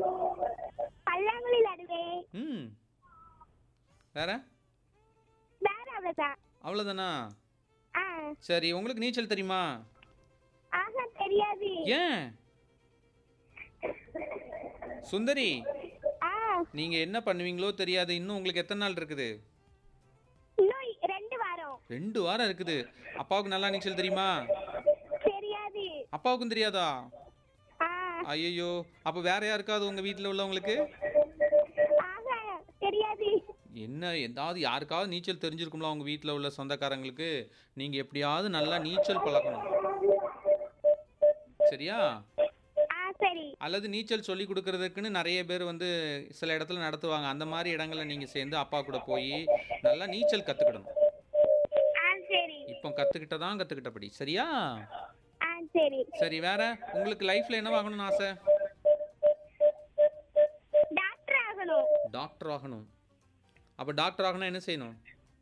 பல்லாங்குழி விளையாடுவேன் ம் வேற வேற அவ்வளவுதான் அவ்வளோதானா ஆ சரி உங்களுக்கு நீச்சல் தெரியுமா ஆஹா தெரியாது ஏன் சுந்தரி ஆ நீங்க என்ன பண்ணுவீங்களோ தெரியாது இன்னும் உங்களுக்கு எத்தனை நாள் இருக்குது இன்னும் ரெண்டு வாரம் ரெண்டு வாரம் இருக்குது அப்பாவுக்கு நல்லா நீச்சல் தெரியுமா தெரியாது அப்பாவுக்கும் தெரியாதா ஆ ஐயோ அப்போ வேற யாருக்காவது உங்க வீட்டில் உள்ளவங்களுக்கு ஆஹா தெரியாது என்ன ஏதாவது யாருக்காவது நீச்சல் தெரிஞ்சிருக்கும்ல உங்க வீட்டில் உள்ள சொந்தக்காரங்களுக்கு நீங்க எப்படியாவது நல்லா நீச்சல் பழக்கணும் சரியா ஆ சரி அல்லது நீச்சல் சொல்லி கொடுக்கறதுக்குன்னு நிறைய பேர் வந்து சில இடத்துல நடத்துவாங்க அந்த மாதிரி இடங்கள்ல நீங்க சேர்ந்து அப்பா கூட போய் நல்லா நீச்சல் கத்துக்கிடணும் ஆ சரி இப்போ கத்துக்கிட்டதான் கத்துக்கிட்டபடி சரியா ஆ சரி சரி வேற உங்களுக்கு லைஃப்ல என்ன ஆகணும்னு ஆசை டாக்டர் ஆகணும் டாக்டர் ஆகணும் அப்போ டாக்டர் ஆகணும் என்ன செய்யணும்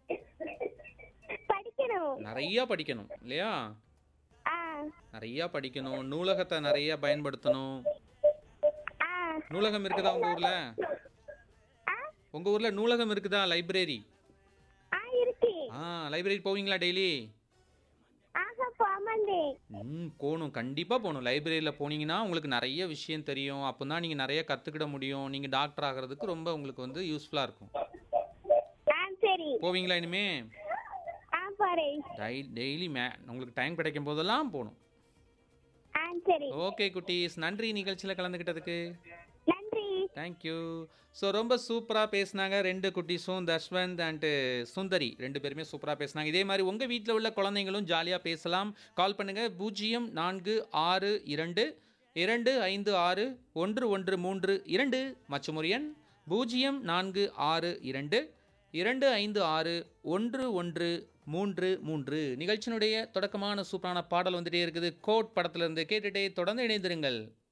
படிக்கணும் நிறைய படிக்கணும் இல்லையா ஆ நிறைய படிக்கணும் நூலகத்தை நிறைய பயன்படுத்தணும் ஆ நூலகம் இருக்குதா உங்க ஊர்ல ஆ உங்க ஊர்ல நூலகம் இருக்குதா லைப்ரரி ஆ இருக்கு ஆ லைப்ரரி போவீங்களா டெய்லி ஆஹா போமாண்டே ம் போகணும் கண்டிப்பாக போகணும் லைப்ரரியில் போனீங்கன்னா உங்களுக்கு நிறைய விஷயம் தெரியும் அப்போ தான் நீங்கள் நிறைய கற்றுக்கிட முடியும் நீங்கள் டாக்டர் ஆகிறதுக்கு ரொம்ப உங்களுக்கு வந்து யூஸ்ஃபுல்லாக இருக்கும் ஆ சரி போவீங்களா இனிமே ஆ போறேன் டை டெய்லி மே உங்களுக்கு டைம் கிடைக்கும் போதெல்லாம் போகணும் ஆ சரி ஓகே குட்டீஸ் நன்றி நிகழ்ச்சியில் கலந்துக்கிட்டதுக்கு நன்றி தேங்க்யூ ஸோ ரொம்ப சூப்பராக பேசுனாங்க ரெண்டு குட்டீஸும் தஷ்வந்த் அண்டு சுந்தரி ரெண்டு பேருமே சூப்பராக பேசுனாங்க இதே மாதிரி உங்கள் வீட்டில் உள்ள குழந்தைங்களும் ஜாலியாக பேசலாம் கால் பண்ணுங்கள் பூஜ்ஜியம் நான்கு ஆறு இரண்டு இரண்டு ஐந்து ஆறு ஒன்று ஒன்று மூன்று இரண்டு மற்றும் ஒரு எண் பூஜ்ஜியம் நான்கு ஆறு இரண்டு இரண்டு ஐந்து ஆறு ஒன்று ஒன்று மூன்று மூன்று நிகழ்ச்சியினுடைய தொடக்கமான சூப்பரான பாடல் வந்துட்டே இருக்குது கோட் படத்திலிருந்து கேட்டுட்டே தொடர்ந்து இணைந்திருங்கள்